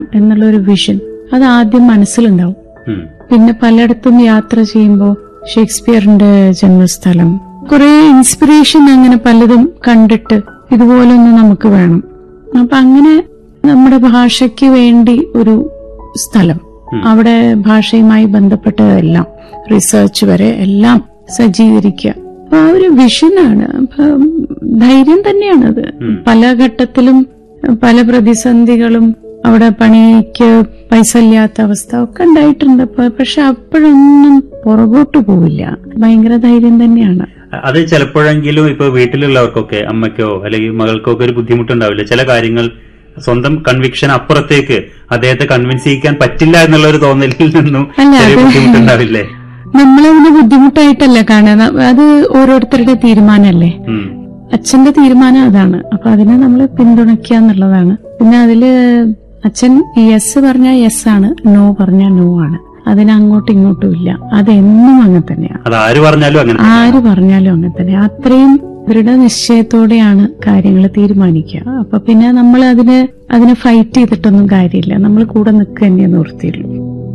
എന്നുള്ളൊരു വിഷൻ അത് ആദ്യം മനസ്സിലുണ്ടാവും ഉം. പിന്നെ പലയിടത്തും യാത്ര ചെയ്യുമ്പോൾ ഷേക്സ്പിയറിന്റെ ജന്മസ്ഥലം കുറെ ഇൻസ്പിറേഷൻ അങ്ങനെ പലതും കണ്ടിട്ട് ഇതുപോലൊന്ന് നമുക്ക് വേണം അപ്പൊ അങ്ങനെ നമ്മുടെ ഭാഷയ്ക്ക് വേണ്ടി ഒരു സ്ഥലം അവിടെ ഭാഷയുമായി ബന്ധപ്പെട്ടതെല്ലാം റിസർച്ച് വരെ എല്ലാം സജ്ജീകരിക്കുക അപ്പൊ ആ ഒരു വിഷനാണ് അപ്പൊ ധൈര്യം തന്നെയാണത് പല ഘട്ടത്തിലും പല പ്രതിസന്ധികളും അവിടെ പണിക്ക് പൈസ ഇല്ലാത്ത അവസ്ഥ ഒക്കെ ഉണ്ടായിട്ടുണ്ട് പ- പക്ഷെ അപ്പോഴൊന്നും പുറകോട്ട് പോവില്ല ഭയങ്കര ധൈര്യം തന്നെയാണ് അത് ചിലപ്പോഴെങ്കിലും ഇപ്പൊ വീട്ടിലുള്ളവർക്കൊക്കെ അമ്മയ്ക്കോ അല്ലെങ്കിൽ മകൾക്കോ ഒക്കെ ഒരു ബുദ്ധിമുട്ടുണ്ടാവില്ല ചില കാര്യങ്ങൾ സ്വന്തം കൺവിക്ഷൻ അപ്പുറത്തേക്ക് അദ്ദേഹത്തെ കൺവിൻസ് ചെയ്യിക്കാൻ പറ്റില്ല എന്നുള്ള ഒരു തോന്നലിൽ നിന്നും അല്ല, ചെറിയ അത് ബുദ്ധിമുട്ടുണ്ടാവില്ലേ നമ്മളതിന് ബുദ്ധിമുട്ടായിട്ടല്ല കാണുക അത് ഓരോരുത്തരുടെ തീരുമാനമല്ലേ ഉം. അച്ഛന്റെ തീരുമാനം അതാണ് അപ്പൊ അതിനെ നമ്മൾ പിന്തുണയ്ക്കുക എന്നുള്ളതാണ് പിന്നെ അതില് അച്ഛൻ യെസ് പറഞ്ഞാൽ യെസ് ആണ് നോ പറഞ്ഞാൽ നോ ആണ് അതിന് അങ്ങോട്ടും ഇങ്ങോട്ടും ഇല്ല അതെന്നും അങ്ങനെ തന്നെയാണ് അത് ആര് പറഞ്ഞാലും അങ്ങനെ തന്നെ. ആര് പറഞ്ഞാലും അങ്ങനെ തന്നെ അത്രയും ദൃഢനിശ്ചയത്തോടെയാണ് കാര്യങ്ങൾ തീരുമാനിക്കുക അപ്പൊ പിന്നെ നമ്മൾ അതിന് അതിനെ ഫൈറ്റ് ചെയ്തിട്ടൊന്നും കാര്യമില്ല നമ്മൾ കൂടെ നിൽക്കുക തന്നെ നിർത്തിയുള്ളൂ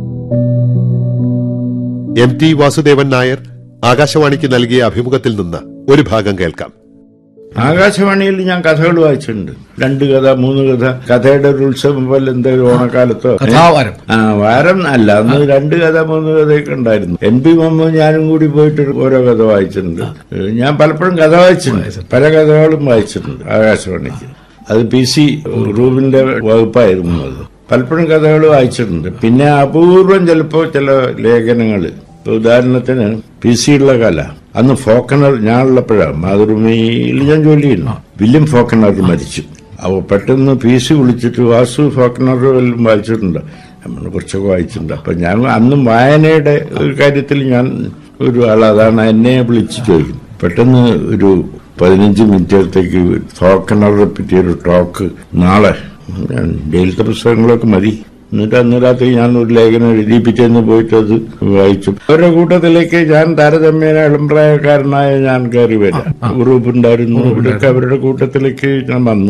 എം ടി വാസുദേവൻ നായർ ആകാശവാണിക്ക് നൽകിയ അഭിമുഖത്തിൽ നിന്ന് ഒരു ഭാഗം കേൾക്കാം ആകാശവാണിയിൽ ഞാൻ കഥകൾ വായിച്ചിട്ടുണ്ട് രണ്ട് കഥ മൂന്ന് കഥ കഥയുടെ ഒരു ഉത്സവം പോലെ എന്തെങ്കിലും ഓണക്കാലത്തോ കഥാവാരം ആ വാരം അല്ല അന്ന് രണ്ട് കഥ മൂന്ന് കഥയൊക്കെ ഉണ്ടായിരുന്നു എൻ പി മുഹമ്മദ് ഞാനും കൂടി പോയിട്ട് ഓരോ കഥ വായിച്ചിട്ടുണ്ട് ഏഹ് ഞാൻ പലപ്പോഴും കഥ വായിച്ചിട്ടുണ്ട് പല കഥകളും വായിച്ചിട്ടുണ്ട് ആകാശവാണിക്ക് അത് പി സി റൂബിന്റെ വകുപ്പായിരുന്നു അത് പലപ്പോഴും കഥകൾ വായിച്ചിട്ടുണ്ട് പിന്നെ അപൂർവം ചിലപ്പോ ചില ലേഖനങ്ങൾ ഉദാഹരണത്തിന് പി സിയുള്ള കല അന്ന് ഫോക്കണർ ഞാനുള്ളപ്പോഴാണ് മാതൃഭൂമിയിൽ ഞാൻ ജോലി ചെയ്യുന്നു വില്യം ഫോക്കണർ മരിച്ചു അപ്പോൾ പെട്ടെന്ന് പി സി വിളിച്ചിട്ട് വാസു ഫോക്കണർ വല്ലതും വായിച്ചിട്ടുണ്ട് നമ്മൾ കുറച്ചൊക്കെ വായിച്ചിട്ടുണ്ട് അപ്പൊ ഞാൻ അന്നും വായനയുടെ ഒരു കാര്യത്തിൽ ഞാൻ ഒരു ആൾ അതാണ് എന്നെ വിളിച്ച് ചോദിക്കും പെട്ടെന്ന് ഒരു പതിനഞ്ച് മിനിറ്റത്തേക്ക് ഫോക്കണറെ പറ്റിയ ഒരു ടോക്ക് നാളെ ഞാൻ ഡെയിലത്തെ പുസ്തകങ്ങളൊക്കെ മതി എന്നിട്ട് അന്ന് രാത്രി ഞാൻ ഒരു ലേഖനം എഴുതിപ്പിച്ചെന്ന് പോയിട്ട് അത് വായിച്ചു അവരുടെ കൂട്ടത്തിലേക്ക് ഞാൻ താരതമ്യേന ഇളംപ്രായക്കാരനായ ഞാൻ കയറി വരാം ഗ്രൂപ്പ് ഉണ്ടായിരുന്നു ഇവിടെയൊക്കെ അവരുടെ കൂട്ടത്തിലേക്ക് ഞാൻ വന്നു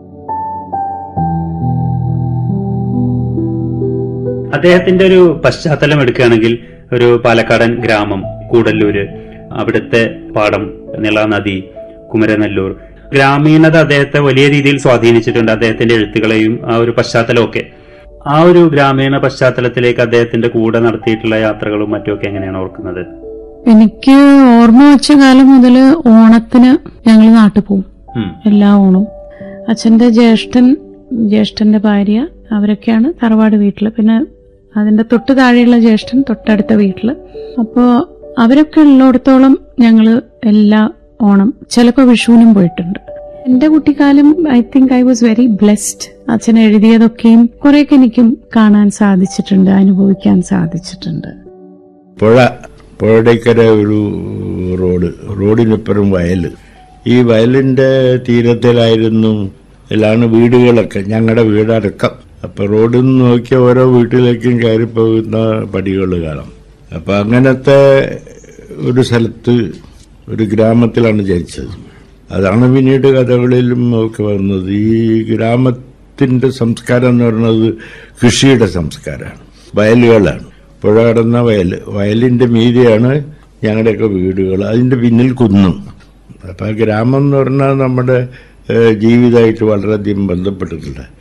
അദ്ദേഹത്തിന്റെ ഒരു പശ്ചാത്തലം എടുക്കുകയാണെങ്കിൽ ഒരു പാലക്കാടൻ ഗ്രാമം കൂടല്ലൂര് അവിടുത്തെ പാടം നിള നദി കുമരനെല്ലൂർ ഗ്രാമീണത അദ്ദേഹത്തെ വലിയ രീതിയിൽ സ്വാധീനിച്ചിട്ടുണ്ട് അദ്ദേഹത്തിന്റെ എഴുത്തുകളെയും ആ ഒരു പശ്ചാത്തലമൊക്കെ ആ ഒരു ഗ്രാമീണ പശ്ചാത്തലത്തിലേക്ക് അദ്ദേഹത്തിന്റെ കൂടെ നടത്തിയിട്ടുള്ള യാത്രകളും മറ്റുമൊക്കെ എങ്ങനെയാണ് ഓർക്കുന്നത് എനിക്ക് ഓർമ്മ വെച്ച കാലം മുതൽ ഓണത്തിന് ഞങ്ങൾ നാട്ടിൽ പോകും ഉം. എല്ലാ ഓണവും അച്ഛന്റെ ജ്യേഷ്ഠൻ ജ്യേഷ്ഠന്റെ ഭാര്യ അവരൊക്കെയാണ് തറവാട് വീട്ടില് പിന്നെ അതിന്റെ തൊട്ട് താഴെയുള്ള ജ്യേഷ്ഠൻ തൊട്ടടുത്ത വീട്ടില് അപ്പോ അവരൊക്കെ ഉള്ളിടത്തോളം ഞങ്ങള് എല്ലാ ഓണം ചിലപ്പോ വിഷുവിനും പോയിട്ടുണ്ട് എന്റെ കുട്ടിക്കാലം I think I was very blessed അച്ഛൻ എഴുതിയതൊക്കെയും കുറെയൊക്കെ എനിക്കും കാണാൻ സാധിച്ചിട്ടുണ്ട് അനുഭവിക്കാൻ സാധിച്ചിട്ടുണ്ട് പുഴ പുഴയുടെക്കര ഒരു റോഡ് റോഡിനപ്പുറം വയൽ ഈ വയലിന്റെ തീരത്തിലായിരുന്നു എല്ലാണ് വീടുകളൊക്കെ ഞങ്ങളുടെ വീടടക്കം അപ്പൊ റോഡിൽ നിന്ന് നോക്കിയ ഓരോ വീട്ടിലേക്കും കയറി പോകുന്ന പടികൾ കാണാം അപ്പൊ അങ്ങനത്തെ ഒരു സ്ഥലത്ത് ഒരു ഗ്രാമത്തിലാണ് ജനിച്ചത് അതാണ് പിന്നീട് കഥകളിലും ഒക്കെ വന്നത് ഈ ഗ്രാമത്തിന്റെ സംസ്കാരം എന്ന് പറയുന്നത് കൃഷിയുടെ സംസ്കാരമാണ് വയലുകളാണ് പുഴ കടന്ന വയൽ വയലിന്റെ മീതിയാണ് ഞങ്ങളുടെയൊക്കെ വീടുകൾ അതിന്റെ പിന്നിൽ കുന്നും അപ്പൊ ആ ഗ്രാമം എന്ന് പറഞ്ഞാൽ നമ്മുടെ ഏഹ്, ജീവിതമായിട്ട് വളരെയധികം ബന്ധപ്പെട്ടിട്ടുണ്ട്